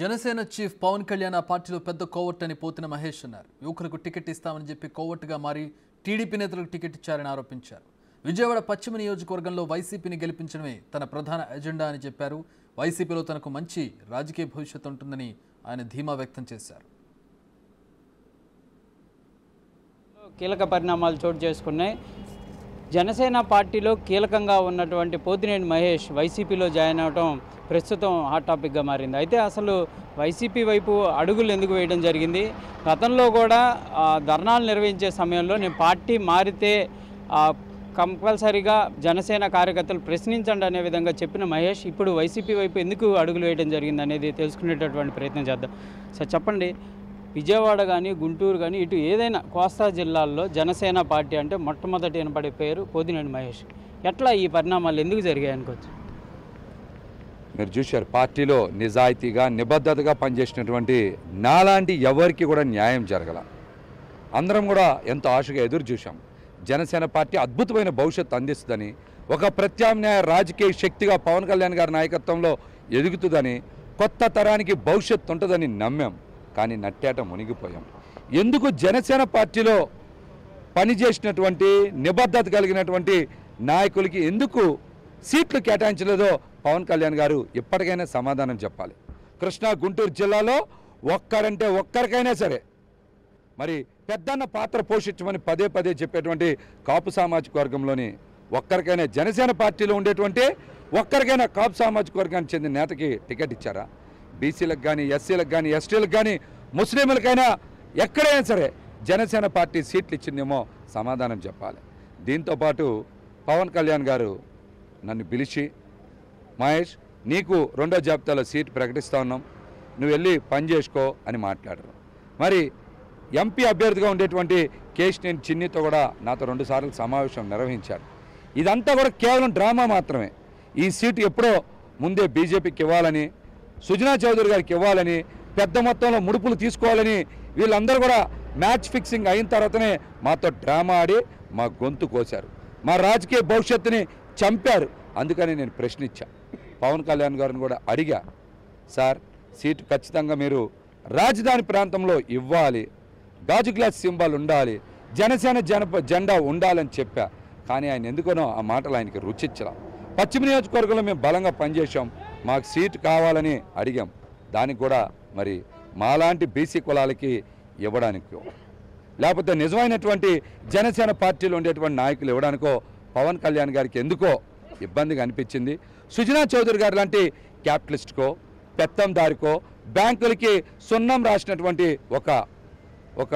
Janasena chief Pawan Kalyan ఆ పార్టీలో పెద్ద కోవట్ అని పోతిన మహేష్ అన్నారు యువకులకు టికెట్ ఇస్తామని చెప్పి కోవట్టుగా మారి టీడీపీ నేతలకు టికెట్ ఇచ్చారని ఆరోపించారు విజయవాడ పశ్చిమ నియోజకవర్గంలో వైసీపీని గెలిపించడమే తన ప్రధాన ఎజెండా అని చెప్పారు వైసీపీలో తనకు మంచి రాజకీయ భవిష్యత్తు ఉంటుందని ఆయన ధీమా వ్యక్తం చేశారు కీలక పరిణామాలు చోటు చేసుకున్నాయి జనసేన పార్టీలో కీలకంగా ఉన్నటువంటి పోతినేని మహేష్ వైసీపీలో జాయిన్ అవడం ప్రస్తుతం హాట్ టాపిక్గా మారింది అయితే అసలు వైసీపీ వైపు అడుగులు ఎందుకు వేయడం జరిగింది గతంలో కూడా ఆ, ధర్నాలు నిర్వహించే సమయంలో నేను పార్టీ మారితే ఆ, కంపల్సరీగా జనసేన కార్యకర్తలు ప్రశ్నించండి అనే విధంగా చెప్పిన మహేష్ ఇప్పుడు వైసీపీ వైపు ఎందుకు అడుగులు వేయడం జరిగింది అనేది తెలుసుకునేటటువంటి ప్రయత్నం చేద్దాం సార్ చెప్పండి విజయవాడ కానీ గుంటూరు కానీ ఇటు ఏదైనా కోస్తా జిల్లాల్లో జనసేన పార్టీ అంటే మొట్టమొదటి వినపడే పేరు పోదినేని మహేష్ ఎట్లా ఈ పరిణామాలు ఎందుకు జరిగాయి అనుకోవచ్చు మీరు చూశారు పార్టీలో నిజాయితీగా నిబద్ధతగా పనిచేసినటువంటి నాలాంటి ఎవరికి కూడా న్యాయం జరగల అందరం కూడా ఎంతో ఆశగా ఎదురు చూశాం జనసేన పార్టీ అద్భుతమైన భవిష్యత్తు అందిస్తుందని ఒక ప్రత్యామ్నాయ రాజకీయ శక్తిగా పవన్ కళ్యాణ్ గారి నాయకత్వంలో ఎదుగుతుందని కొత్త తరానికి భవిష్యత్తు ఉంటుందని నమ్మాం కానీ నట్టేట మునిగిపోయాం ఎందుకు జనసేన పార్టీలో పనిచేసినటువంటి నిబద్ధత కలిగినటువంటి నాయకులకి ఎందుకు సీట్లు కేటాయించలేదో పవన్ కళ్యాణ్ గారు ఇప్పటికైనా సమాధానం చెప్పాలి కృష్ణా గుంటూరు జిల్లాలో ఒక్కరంటే ఒక్కరికైనా సరే మరి పెద్దన్న పాత్ర పోషించమని పదే పదే చెప్పేటువంటి కాపు సామాజిక వర్గంలోని ఒక్కరికైనా జనసేన పార్టీలో ఉండేటువంటి ఒక్కరికైనా కాపు సామాజిక వర్గానికి చెందిన నేతకి టికెట్ ఇచ్చారా బీసీలకు కానీ ఎస్సీలకు కానీ ఎస్టీలకు కానీ ముస్లింలకైనా ఎక్కడైనా సరే జనసేన పార్టీ సీట్లు ఇచ్చిందేమో సమాధానం చెప్పాలి దీంతోపాటు పవన్ కళ్యాణ్ గారు నన్ను పిలిచి మహేష్ నీకు రెండో జాబితాలో సీట్ ప్రకటిస్తా ఉన్నాం నువ్వు వెళ్ళి పని చేసుకో అని మాట్లాడరు మరి ఎంపీ అభ్యర్థిగా ఉండేటువంటి కేశినేని చిన్నితో కూడా నాతో రెండుసార్లు సమావేశం నిర్వహించారు ఇదంతా కూడా కేవలం డ్రామా మాత్రమే ఈ సీటు ఎప్పుడో ముందే బీజేపీకి ఇవ్వాలని సుజనా చౌదరి గారికి ఇవ్వాలని పెద్ద మొత్తంలో ముడుపులు తీసుకోవాలని వీళ్ళందరూ కూడా మ్యాచ్ ఫిక్సింగ్ అయిన తర్వాతనే మాతో డ్రామా ఆడి మా గొంతు కోశారు మా రాజకీయ భవిష్యత్తుని చంపారు అందుకని నేను ప్రశ్నించా పవన్ కళ్యాణ్ గారిని కూడా అడిగా సార్ సీటు ఖచ్చితంగా మీరు రాజధాని ప్రాంతంలో ఇవ్వాలి గాజు గ్లాస్ సింబల్ ఉండాలి జనసేన జనప జెండా ఉండాలని చెప్పా కానీ ఆయన ఎందుకనో ఆ మాటలు ఆయనకి రుచిచ్చలా పశ్చిమ నియోజకవర్గంలో మేము బలంగా పనిచేసాం మాకు సీటు కావాలని అడిగాం దానికి కూడా మరి మాలాంటి బీసీ కులాలకి ఇవ్వడానికి లేకపోతే నిజమైనటువంటి జనసేన పార్టీలో ఉండేటువంటి నాయకులు ఇవ్వడానికో పవన్ కళ్యాణ్ గారికి ఎందుకో ఇబ్బందిగా అనిపించింది సుజనా చౌదరి గారు లాంటి క్యాపిటలిస్ట్కో పెత్తందారికో బ్యాంకులకి సున్నం రాసినటువంటి ఒక ఒక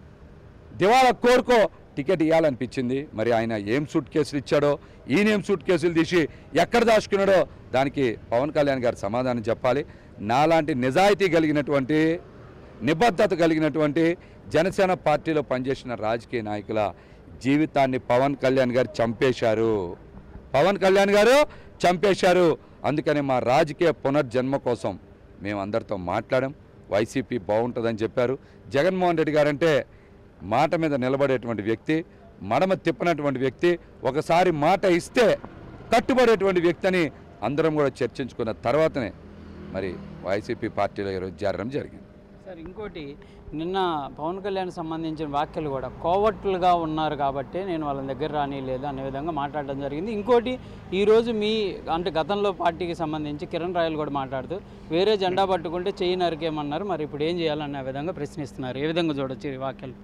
దివాళా కోరుకో టికెట్ ఇవ్వాలనిపించింది మరి ఆయన ఏం సూట్ కేసులు ఇచ్చాడో ఈయన ఏం సూట్ కేసులు తీసి ఎక్కడ దాచుకున్నాడో దానికి పవన్ కళ్యాణ్ గారు సమాధానం చెప్పాలి నాలాంటి నిజాయితీ కలిగినటువంటి నిబద్ధత కలిగినటువంటి జనసేన పార్టీలో పనిచేసిన రాజకీయ నాయకుల జీవితాన్ని పవన్ కళ్యాణ్ గారు చంపేశారు పవన్ కళ్యాణ్ గారు చంపేశారు అందుకని మా రాజకీయ పునర్జన్మ కోసం మేము అందరితో మాట్లాడాం వైసీపీ బాగుంటుందని చెప్పారు జగన్మోహన్ రెడ్డి గారంటే మాట మీద నిలబడేటువంటి వ్యక్తి మడమ తిప్పనటువంటి వ్యక్తి ఒకసారి మాట ఇస్తే కట్టుబడేటువంటి వ్యక్తి అని అందరం కూడా చర్చించుకున్న తర్వాతనే మరి వైసీపీ పార్టీలో ఈరోజు చేరడం జరిగింది సార్ ఇంకోటి నిన్న పవన్ కళ్యాణ్ సంబంధించిన వ్యాఖ్యలు కూడా కోవట్లుగా ఉన్నారు కాబట్టి నేను వాళ్ళ దగ్గర రానిలేదు అనే విధంగా మాట్లాడడం జరిగింది ఇంకోటి ఈరోజు మీ అంటే గతంలో పార్టీకి సంబంధించి కిరణ్ రాయల్ కూడా మాట్లాడుతూ వేరే జెండా పట్టుకుంటే చెయ్యి నరికేమన్నారు మరి ఇప్పుడు ఏం చేయాలనే విధంగా ప్రశ్నిస్తున్నారు ఏ విధంగా చూడొచ్చు ఈ వ్యాఖ్యలు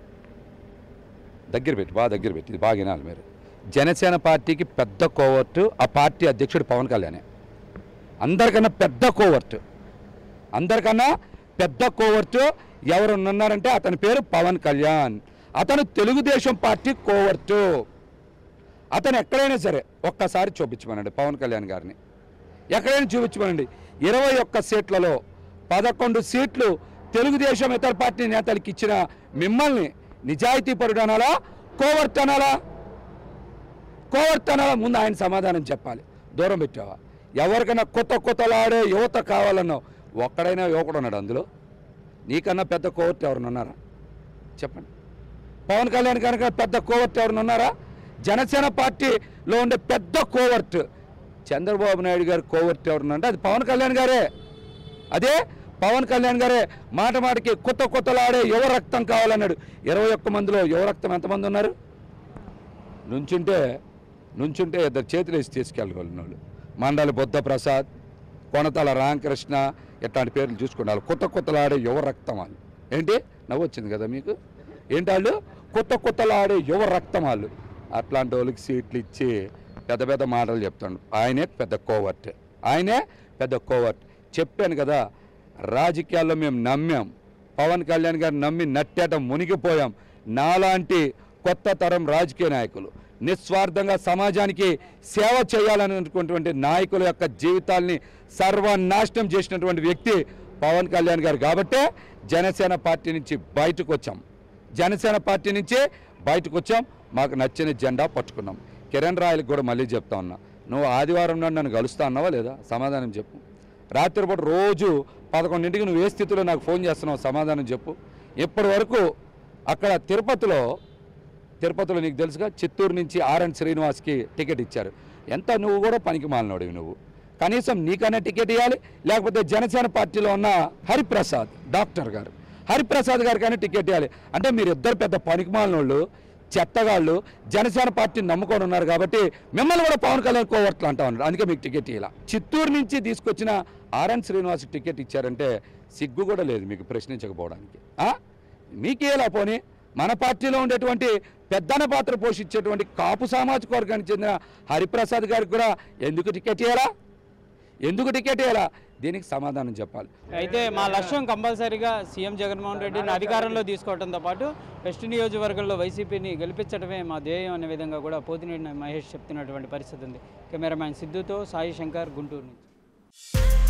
దగ్గర పెట్టి బాగా దగ్గర పెట్టి ఇది బాగా వినాలి మీరు జనసేన పార్టీకి పెద్ద కోవర్టు ఆ పార్టీ అధ్యక్షుడు పవన్ కళ్యాణే అందరికన్నా పెద్ద కోవర్టు అందరికన్నా పెద్ద కోవర్టు ఎవరు ఉన్నారంటే అతని పేరు పవన్ కళ్యాణ్ అతను తెలుగుదేశం పార్టీ కోవర్టు అతను ఎక్కడైనా సరే ఒక్కసారి చూపించమనండి పవన్ కళ్యాణ్ గారిని ఎక్కడైనా చూపించమనండి ఇరవై ఒక్క సీట్లలో పదకొండు సీట్లు తెలుగుదేశం ఇతర పార్టీ నేతలకు ఇచ్చిన మిమ్మల్ని నిజాయితీ పరుడు అనాలా కోవర్ట్ అనాలా కోవర్ట్ అనాలా ముందు ఆయన సమాధానం చెప్పాలి దూరం పెట్టావా ఎవరికైనా కొత్త కొత్తలాడే యువత కావాలన్నావు ఒక్కడైనా యువకుడు ఉన్నాడు అందులో నీకన్నా పెద్ద కోవర్ట్ ఎవరైనా ఉన్నారా చెప్పండి పవన్ కళ్యాణ్ కనుక పెద్ద కోవర్ట్ ఎవరైనా ఉన్నారా జనసేన పార్టీలో ఉండే పెద్ద కోవర్ట్ చంద్రబాబు నాయుడు గారు కోవర్ట్ ఎవరన్నా అంటే అది పవన్ కళ్యాణ్ గారే అదే పవన్ కళ్యాణ్ గారే మాట మాటకి కొత్త కొత్తలాడే యువ రక్తం కావాలన్నాడు ఇరవై ఒక్క మందిలో యువ రక్తం ఎంతమంది ఉన్నారు నుంచుంటే నుంచుంటే ఇద్దరు చేతులు వేసి తీసుకెళ్ళగలిగిన వాళ్ళు మండలి బుద్ధ ప్రసాద్ కొనతల రామకృష్ణ ఇట్లాంటి పేర్లు చూసుకున్నారు కొత్త కొత్తలాడే యువ రక్తం వాళ్ళు ఏంటి నవ్వు వచ్చింది కదా మీకు ఏంటి వాళ్ళు కొత్త కొత్తలాడే యువ రక్తం వాళ్ళు అట్లాంటి వాళ్ళకి సీట్లు ఇచ్చి పెద్ద పెద్ద మాటలు చెప్తాడు ఆయనే పెద్ద కోవర్ట్ ఆయనే పెద్ద కోవర్ట్ చెప్పాను కదా రాజకీయాల్లో మేము నమ్మాం పవన్ కళ్యాణ్ గారు నమ్మి నట్టేట మునిగిపోయాం నాలాంటి కొత్త తరం రాజకీయ నాయకులు నిస్వార్థంగా సమాజానికి సేవ చేయాలనుకున్నటువంటి నాయకుల యొక్క జీవితాల్ని సర్వనాశనం చేసినటువంటి వ్యక్తి పవన్ కళ్యాణ్ గారు కాబట్టే జనసేన పార్టీ నుంచి బయటకు వచ్చాం జనసేన పార్టీ నుంచి బయటకు వచ్చాం మాకు నచ్చిన జెండా పట్టుకున్నాం కిరణ్ రాయలకు కూడా మళ్ళీ చెప్తా ఉన్నా నువ్వు ఆదివారం నాడు నన్ను కలుస్తా అన్నావా లేదా సమాధానం చెప్పు రాత్రిపూట రోజు పదకొండింటికి నువ్వు ఏ స్థితిలో నాకు ఫోన్ చేస్తున్నావు సమాధానం చెప్పు ఇప్పటి వరకు అక్కడ తిరుపతిలో తిరుపతిలో నీకు తెలుసుగా చిత్తూరు నుంచి ఆర్ఎన్ శ్రీనివాస్కి టికెట్ ఇచ్చారు ఎంత నువ్వు కూడా పనికి మాలినోడివి నువ్వు కనీసం నీకన్నా టికెట్ ఇవ్వాలి లేకపోతే జనసేన పార్టీలో ఉన్న హరిప్రసాద్ డాక్టర్ గారు హరిప్రసాద్ గారు కానీ టికెట్ ఇవ్వాలి అంటే మీరు ఇద్దరు పెద్ద పనికి మాలినోళ్ళు చెత్తగాళ్ళు జనసేన పార్టీని నమ్ముకొని ఉన్నారు కాబట్టి మిమ్మల్ని కూడా పవన్ కళ్యాణ్ కోవర్ట్లు అంటా ఉన్నారు అందుకే మీకు టికెట్ ఇలా చిత్తూరు నుంచి తీసుకొచ్చిన ఆర్ఎన్ శ్రీనివాస్ టికెట్ ఇచ్చారంటే సిగ్గు కూడా లేదు మీకు ప్రశ్నించకపోవడానికి ఆ? మీకేలా పోనీ మన పార్టీలో ఉండేటువంటి పెద్దన పాత్ర పోషించేటువంటి కాపు సామాజిక వర్గానికి చెందిన హరిప్రసాద్ గారికి కూడా ఎందుకు టికెట్ ఇవ్వాలా ఎందుకు టికెట్ ఇవ్వాలా దీనికి సమాధానం చెప్పాలి అయితే మా లక్ష్యం కంపల్సరీగా సీఎం జగన్మోహన్ రెడ్డిని అధికారంలో తీసుకోవడంతో పాటు వెస్ట్ నియోజకవర్గంలో వైసీపీని గెలిపించడమే మా ధ్యేయం అనే విధంగా కూడా పోతినేని మహేష్ చెప్తున్నటువంటి పరిస్థితి ఉంది కెమెరామ్యాన్ సిద్ధుతో సాయి శంకర్ గుంటూరు నుంచి